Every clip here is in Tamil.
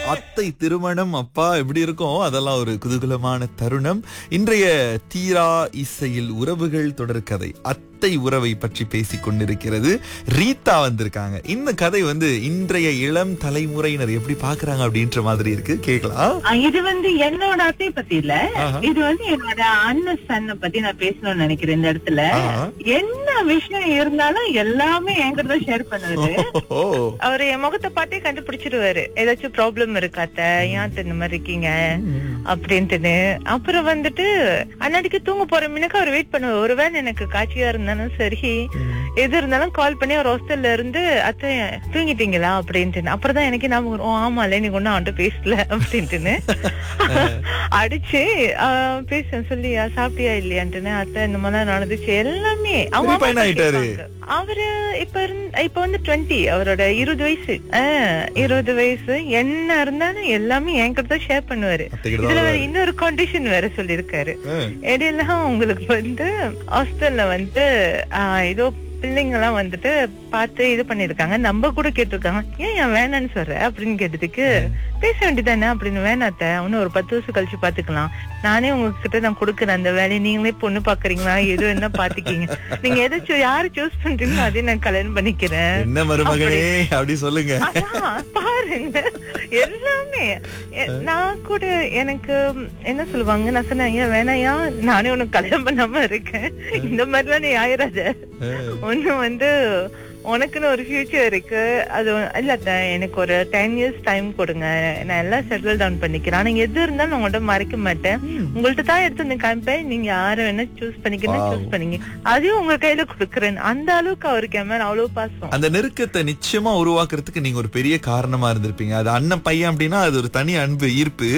அத்தை திருமணம் அப்பா எப்படி இருக்கும் அதெல்லாம் ஒரு குதூகலமான தருணம் இன்றைய தீரா இசையில் உறவுகள் தொடர்கதை அத்தை உறவை பற்றி பேசிக் கொண்டிருக்கிறது ரீதா வந்திருக்காங்க இந்த கதை வந்து இன்றைய இளம் தலைமுறையினர் எப்படி பாக்குறாங்க அப்படின்ற மாதிரி இருக்கு கேக்கலாம் ஆ, இது வந்து என்னோட அத்தை பத்தி இல்ல ஆஹா. இது வந்து என்னோட அண்ணன் சன்ன பத்தி நான் பேசணும்னு நினைக்கிறேன் இந்த இடத்துல ஆஹா. என்ன விஷயம் இருந்தாலும் எல்லாமே என்கிட்ட தான் ஷேர் பண்ணுவாரு ஓ அவரு என் முகத்தை பார்த்தே கண்டுபிடிச்சிருவாரு ஏதாச்சும் ப்ராப்ளம் இருக்காத்த ஏன் அத்தை இந்த மாதிரி இருக்கீங்க அப்படின்ட்டுன்னு அப்புறம் வந்துட்டு அண்ணாடிக்கு தூங்க போற மினுக்கு அவர் வெயிட் பண்ணுவார் ஒருவேளை எனக்கு காட்சியா இருந்தாலும் சரி எது இருந்தாலும் கால் பண்ணி அவர் ஹாஸ்டல்ல இருந்து அத்தை தூங்கிட்டீங்களா அப்படின்ட்டு அப்புறம் தான் எனக்கு ஞாபகம் வரும், ஓ ஆமால நீ ஒன்னும் அவன்கிட்ட பேசல அப்படின்ட்டுன்னு அடிச்சு ஆஹ், பேச சொல்லியா சாப்பிட்டியா இல்லையான்ட்டுன்னு அத்தை இந்த மாதிரி நடந்துச்சு எல்லாமே அவங்க பெரிய பையனா அம்மா ஆயிட்டாரு. கேட்பாங்க. அவரு இப்ப இருந்- இப்ப வந்து டுவெண்ட்டி அவரோட இருபது வயசு ஆஹ், இருபது வயசு என்ன இருந்தாலும் எல்லாமே என்கிட்ட தான் ஷேர் பண்ணுவாரு அத்தைகிட்ட தான் இதுல வேற வருவாரு. இன்னொரு கண்டிஷன் வேற சொல்லிருக்காரு ஆ. இடையில உங்களுக்கு வந்து ஹாஸ்டல்ல வந்து ஆஹ், ஏதோ பிள்ளைங்க எல்லாம் வந்துட்டு பார்த்து இது பண்ணிருக்காங்க நம்ம கூட கேட்டிருக்காங்க ஏன் ஏன் வேணான்னு சொல்ற அப்படின்னு கேட்டதுக்கு பேச வேண்டியதானே அப்படின்னு வேணாத்த இன்னும் ஒரு பத்து வருஷம் கழிச்சு பாத்துக்கலாம் நானே உங்ககிட்ட நான் கொடுக்குறேன் அந்த வேலையை நீங்களே பொண்ணு பாக்குறீங்களா எது என்ன பாத்துக்கீங்க நீங்க எதை choo- யாரு சூஸ் பண்றீங்களோ அதே நான் கல்யாணம் பண்ணிக்கிறேன் என்ன மருமகனே அப்படி சொல்லுங்க அதான், பாருங்க எல்லாமே எ- நான் கூட எனக்கு என்ன சொல்லுவாங்க நான் சொன்னேன் ஏன் வேணாயா நானே உனக்கு கல்யாணம் பண்ணாம இருக்கேன் இந்த மாதிரிலாம் நீ ஆயிராத ஒண்ணு வந்து உனக்குன்னு ஒரு ஃபியூச்சர் இருக்கு அது ஒ- இல்ல அத்தை, எனக்கு ஒரு டென் இயர்ஸ் டைம் கொடுங்க நான் எல்லாம் செட்டில் டவுன் பண்ணிக்கிறேன் ஆனா எது இருந்தாலும் நான் உங்கள்ட்ட மறைக்க மாட்டேன் உங்கள்ட்ட தான் எடுத்து வந்து காமிப்பேன் நீங்க யாரை வேணா சூஸ் பண்ணிக்கணும் Wow. சூஸ் பண்ணீங்க அதையும் உங்க கையில கொடுக்குறேன் அந்த அளவுக்கு அவருக்கு என் மேல அவ்வளவு பாசம் அந்த நெருக்கத்தை நிச்சயமா உருவாக்குறதுக்கு நீங்க ஒரு பெரிய காரணமா இருந்திருப்பீங்க அது அண்ணன் பையன் அப்படின்னா அது ஒரு தனி அன்பு ஈர்ப்பு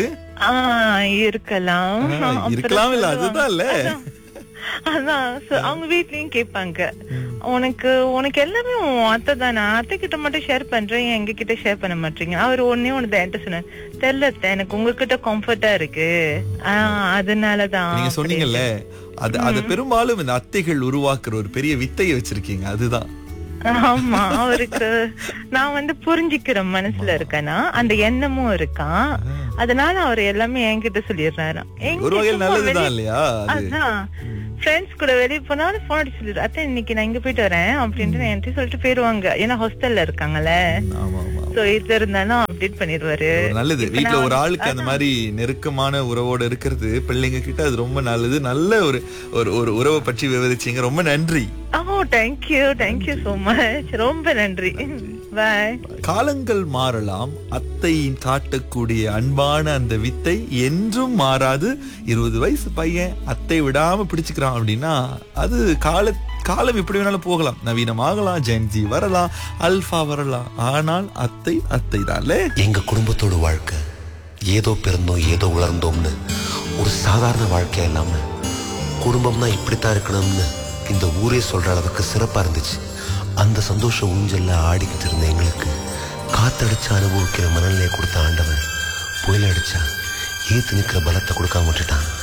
ஆஹ் இருக்கலாம் ஆ, அப்புறம் இருக்கலாம் இல்ல சொல்லுவாங்க. அதுதான் இல்ல அதான். அதான் so அவங்க வீட்லயும் கேட்பாங்க உனக்கு உனக்கு எல்லாமே உன் அத்தை தானே அத்தை கிட்ட மட்டும் ஷேர் பண்றேன் ஏன் எங்க கிட்ட ஷேர் பண்ண மாட்டீங்க அவர் ஒன்னே ஒண்ணு தான் என்கிட்ட சொன்னார் தெரியல அத்தை, எனக்கு உங்ககிட்ட கம்ஃபர்ட்டா இருக்கு ஆஹ் அதனாலதான் நீங்க சொன்னீங்கல்ல அது அது பெரும்பாலும் இந்த அத்தைகள் உருவாக்குற ஒரு பெரிய வித்தையை வச்சிருக்கீங்க அதுதான் ஆமா அவருக்கு நான் வந்து புரிஞ்சுக்கிற மனசுல இருக்கேனா அந்த எண்ணமும் இருக்கான் அதனால அவர் எல்லாமே என்கிட்ட சொல்லிடுறாரு ஒரு வகையில் நல்லதுதான் இல்லையா அது அதான் ஃப்ரெண்ட்ஸ் கூட வெளிய போனாலும் போன் அடிச்சு சொல்லிடு அத்தை இன்னைக்கு நான் இங்க போயிட்டு வரேன் அப்படின்ட்டு என்கிட்ட சொல்லிட்டு போயிருவாங்க ஏன்னா ஹாஸ்டல்ல இருக்காங்கல்ல ஆமா ஆமா சோ இது இருந்தாலும் அப்டேட் பண்ணிடுவாரு ஒரு நல்லது இப்ப வீட்ல நான் ஒரு ஆளுக்கு அந்த மாதிரி நெருக்கமான உறவோட இருக்கிறது பிள்ளைங்க கிட்ட அது ரொம்ப நல்லது நல்ல ஒரு ஒரு ஒரு உறவை பற்றி விவரிச்சீங்க ரொம்ப நன்றி ஓ தேங்க்யூ தேங்க்யூ சோ மச் ரொம்ப நன்றி பாய் காலங்கள் மாறலாம் அத்தையின் காட்டக்கூடிய அன்பான அந்த வித்தை என்றும் மாறாது இருபது வயசு பையன் அத்தை விடாம பிடிச்சுக்கிறான் அப்படின்னா அது கால காலம் எப்படி வேணாலும் போகலாம் நவீனமாகலாம் ஜென்ஜி வரலாம் அல்பா வரலாம் ஆனால் அத்தை அத்தை தான்ல எங்க குடும்பத்தோட வாழ்க்கை ஏதோ பிறந்தோம் ஏதோ வளர்ந்தோம்னு ஒரு சாதாரண வாழ்க்கை இல்லாம குடும்பம்னா இப்படித்தான் இருக்கணும்னு இந்த ஊரே சொல்ற அளவுக்கு சிறப்பா இருந்துச்சு அந்த சந்தோஷ ஊஞ்சல்ல ஆடிக்கிட்டு இருந்த எங்களுக்கு காத்தடிச்சு அனுபவிக்கிற மனநிலையை கொடுத்த ஆண்டவன் புயல் அடிச்சா ஏத்து நிக்கிற பலத்தை கொடுக்காம விட்டுட்டான்